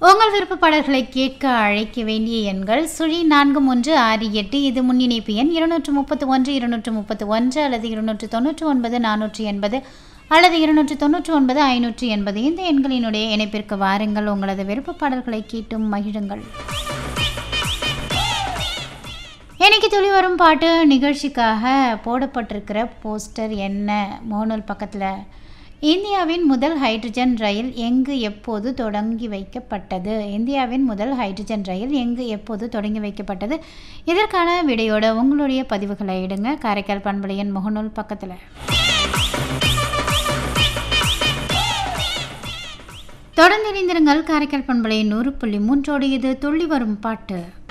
உங்கள் விருப்ப பாடல்களை கேட்க அழைக்க வேண்டிய எண்கள் சுழி நான்கு மூன்று ஆறு எட்டு இது முன்னிணைப்பு எண் இருநூற்று முப்பத்து ஒன்று இருநூற்று முப்பத்து ஒன்று அல்லது இருநூற்று தொண்ணூற்று ஒன்பது நானூற்றி எண்பது அல்லது இருநூற்று தொண்ணூற்று ஒன்பது ஐநூற்றி எண்பது இந்த எண்களினுடைய இணைப்பிற்கு வாருங்கள் உங்களது விருப்ப பாடல்களை கேட்டும் மகிழுங்கள் எனக்கு துளி வரும் பாட்டு நிகழ்ச்சிக்காக போடப்பட்டிருக்கிற போஸ்டர் என்ன மோனல் பக்கத்தில் இந்தியாவின் முதல் ஹைட்ரஜன் ரயில் எங்கு எப்போது தொடங்கி வைக்கப்பட்டது இந்தியாவின் முதல் ஹைட்ரஜன் ரயில் எங்கு எப்போது தொடங்கி வைக்கப்பட்டது இதற்கான விடையோட உங்களுடைய பதிவுகளை இடுங்க காரைக்கால் பண்பலையன் முகநூல் பக்கத்தில் தொடர்ந்து இணைந்திருங்கள் காரைக்கால் பண்பலை நூறு புள்ளி மூன்றோடு இது துள்ளி வரும் பாட்டு